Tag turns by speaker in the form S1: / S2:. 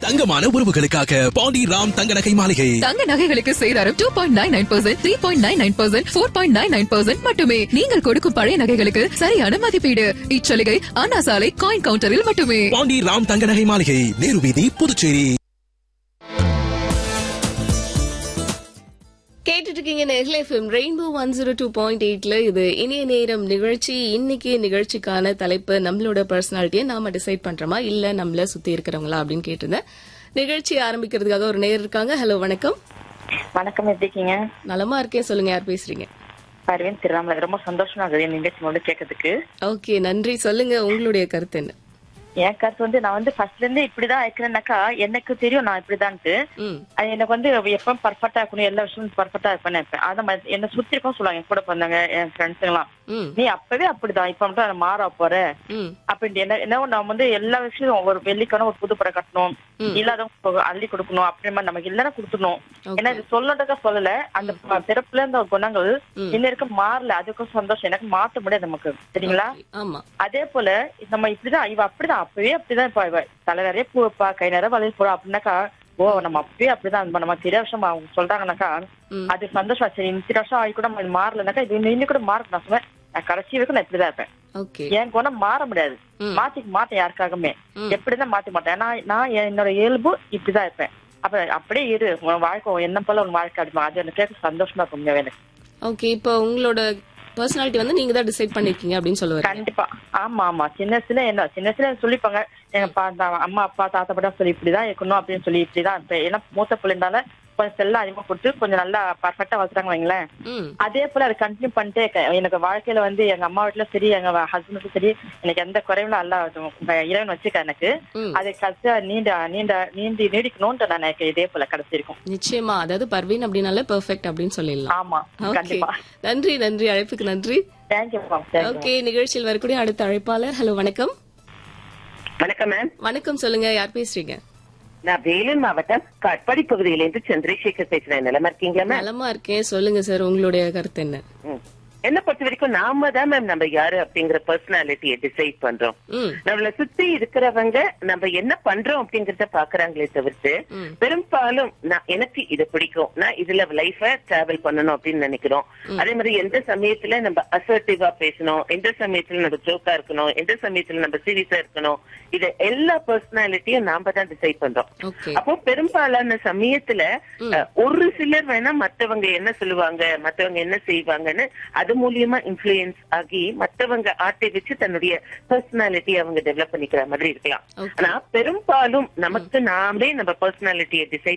S1: தங்கமான உறவுகளுக்காக பாண்டி ராம் தங்க நகை மாளிகை
S2: தங்க நகைகளுக்கு சேதாரம் two point nine nine percent three point nine nine percent four point nine nine percent மட்டுமே நீங்கள் கொடுக்கும் பழைய நகைகளுக்கு சரியான மதிப்பீடு இச்சலுகை அண்ணா சாலை காயின் கவுண்டரில் மட்டுமே
S1: பாண்டி ராம் தங்க நகை மாளிகை நேரு வீதி புதுச்சேரி
S3: கேட்டுட்டு இருக்கீங்க நேர்ல FM rainbow one zero two point எயிட்ல இது இனிய நேரம் நிகழ்ச்சி இன்னைக்கு நிகழ்ச்சிக்கான தலைப்பு நம்மளோட பர்சனாலிட்டியை நாம டிசைட் பண்றோமா இல்ல நம்மள சுத்தி இருக்கிறவங்களா அப்படின்னு கேட்டிருந்தேன் நிகழ்ச்சி ஆரம்பிக்கிறதுக்காக ஒரு நேர் இருக்காங்க ஹலோ வணக்கம்
S4: வணக்கம் எப்படி இருக்கீங்க
S3: நலமா இருக்கேன் சொல்லுங்க யார் பேசுறீங்க
S4: பர்வீன் திருராமல ரொம்ப சந்தோஷமா இருக்குது என் நிகழ்ச்சி வந்து கேட்கறதுக்கு
S3: ஓகே நன்றி சொல்லுங்க உங்களுடைய கருத்து என்ன
S4: என் கருத்து வந்து நான் வந்து ஃபர்ஸ்ட்ல இருந்து இப்படிதான் இருக்கிறேன்னாக்கா எனக்கு தெரியும் நான் இப்படிதான்ட்டு
S3: ம்
S4: அது எனக்கு வந்து எப்பவும் பர்ஃபெக்டா இருக்கணும் எல்லா விஷயமும் பர்ஃபெக்டா இருப்பேன் நினைப்பேன் அதை மாதிரி என்ன சுத்தி இருக்கும் சொல்லுவாங்க என் கூட பிறந்தாங்க என் ஃப்ரெண்ட்ஸ் எல்லாம்
S3: ம்
S4: நீ அப்பவே அப்படிதான் இப்ப மட்டும் அதை மாற போற
S3: ம்
S4: அப்படின்ட்டு என்ன என்ன நான் வந்து எல்லா விஷயமும் ஒரு வெள்ளிக்கான ஒரு புது படம் கட்டணும்
S3: ம்.
S4: இல்லாதவங்க அள்ளி கொடுக்கணும் அப்படி மாதிரி நமக்கு இல்லைன்னா கொடுத்துடணும்
S3: Okay.
S4: ஏன்னா இது சொல்லறதுக்கா சொல்லல அந்த ப- பிறப்புல இருந்த குணங்கள்
S3: ம்.
S4: இன்ன வரைக்கும் மாறல அதுக்கும் சந்தோஷம் எனக்கு மாத்த முடியாது நமக்கு சரிங்களா
S3: ஆமா
S4: அதே போல நம்ம இப்படிதான் இவ அப்படிதான் அப்பவே அப்படிதான் இப்ப இவ தலை நிறைய பூ வைப்பா கை நிறைய வளையல் போறா அப்படின்னாக்கா ஓ நம்ம அப்பவே அப்படிதான் நம்ம நம்ம திரு வருஷம் அவங்க சொல்றாங்கன்னாக்கா
S3: ம்.
S4: அது சந்தோஷம் சரி இத்தனை வருஷம் ஆகி கூட நம்ம இது மாறலனாக்கா இது இன்னும் கூட மாறும் நான் சொல்லுவேன் நான் கடைசி வரைக்கும் நான் இப்படிதான் இருப்பேன்
S3: ஓகே
S4: என் குணம் மாற முடியாது
S3: ம்.
S4: மாத்திக்க மாட்டேன் யாருக்காகவுமே
S3: ம்.
S4: எப்படிதான் மாத்த மாட்டேன் நான் நான் என்னோட இயல்பு இப்படிதான் இருப்பேன் அப்ப அப்படியே இரு உன் வாழ்க்கை உன் என்ன போல உன் வாழ்க்கை அடிமா அது எனக்கு கேட்க சந்தோஷமா இருக்கும் உண்மையாவே எனக்கு
S3: ஓகே இப்போ உங்களோட பர்சனாலிட்டி வந்து நீங்க தான் டிசைட் பண்ணிருக்கீங்க அப்படின்னு சொல்லுவாரு
S4: கண்டிப்பா ஆமா ஆமா சின்ன வயசுல என்ன சின்ன வயசுல சொல்லிப்பாங்க எங்க பா தா- அம்மா அப்பா தாத்தா பாட்டா சொல்லி இப்படிதான் இருக்கணும் அப்படின்னு சொல்லி இப்படிதான் இருப்பேன் ஏன்னா மூத்த பிள்ளைனால கொஞ்சம் செல்லம் அதிகமா கொடுத்து கொஞ்சம் நல்லா பர்ஃபெக்டா வளர்த்துறாங்க வைங்களேன்
S3: ம்
S4: அதே போல அதை கண்டினியூ பண்ணிட்டே இருக்கேன் எனக்கு வாழ்க்கையில வந்து எங்க அம்மா வீட்டுல சரி எங்க ஹஸ்பண்டுக்கும் சரி எனக்கு எந்த குறைவும் அல்ல இறைவன் வச்சுக்க எனக்கு
S3: ம்.
S4: அதை கடைசியா நீண்ட நீண்ட நீண்டி நீடிக்கணும்னு நான் எனக்கு இதே போல கடைசி இருக்கும்
S3: நிச்சயமா அதாவது பர்வீன் அப்படின்னாலே பெர்ஃபெக்ட் அப்படின்னு சொல்லிடலாம்
S4: ஆமா
S3: ஓகே
S4: கண்டிப்பா
S3: நன்றி நன்றி அழைப்புக்கு நன்றி
S4: தேங்க்யூ மேம் தேங்க்யூ
S3: ஓகே நிகழ்ச்சியில் வரக்கூடிய அடுத்த அழைப்பாளர் ஹலோ வணக்கம்
S5: வணக்கம் மேம்
S3: வணக்கம் சொல்லுங்க யார் பேசுறீங்க
S5: நான் வேலூர் மாவட்டம் காட்பாடி பகுதியிலிருந்து சந்திரசேகர் பேசுறேன் நிலமா இருக்கீங்களா மேம்
S3: நலமா இருக்கேன் சொல்லுங்க சார் உங்களுடைய கருத்து என்ன
S5: ம். என்ன பொறுத்த வரைக்கும் நாம தான் மேம் நம்ம யாரு அப்படிங்கிற பர்சனாலிட்டியை டிசைட் பண்றோம்
S3: ம்
S5: நம்மள சுத்தி இருக்கிறவங்க நம்ம என்ன பண்றோம் அப்படிங்கறத பாக்குறாங்களே தவிர்த்து
S3: ம்.
S5: பெரும்பாலும் நான் எனக்கு இது பிடிக்கும் நான் இதுல லைஃப டிராவல் பண்ணணும் அப்படின்னு நினைக்கிறோம் அதே மாதிரி எந்த சமயத்துல நம்ம அசர்ட்டிவா பேசணும் எந்த சமயத்துல நம்ம ஜோக்கா இருக்கணும் எந்த சமயத்துல நம்ம சீரியஸா இருக்கணும் இது எல்லா பர்சனாலிட்டியும் நாம தான் டிசைட் பண்றோம்
S3: ஓகே
S5: அப்போ பெரும்பாலான சமயத்துல அஹ், ஒரு சிலர் வேணா மத்தவங்க என்ன சொல்லுவாங்க மத்தவங்க என்ன செய்வாங்கன்னு அது மூலியமா இன்ஃபுளுயன்ஸ் ஆகி மத்தவங்க ஆட்டை வச்சு தன்னுடைய பர்சனாலிட்டி அவங்க டெவலப் பண்ணிக்கிற மாதிரி இருக்கலாம்
S3: Okay.
S5: ஆனா பெரும்பாலும் நமக்கு நாமே நம்ம பர்சனாலிட்டியை டிசைட்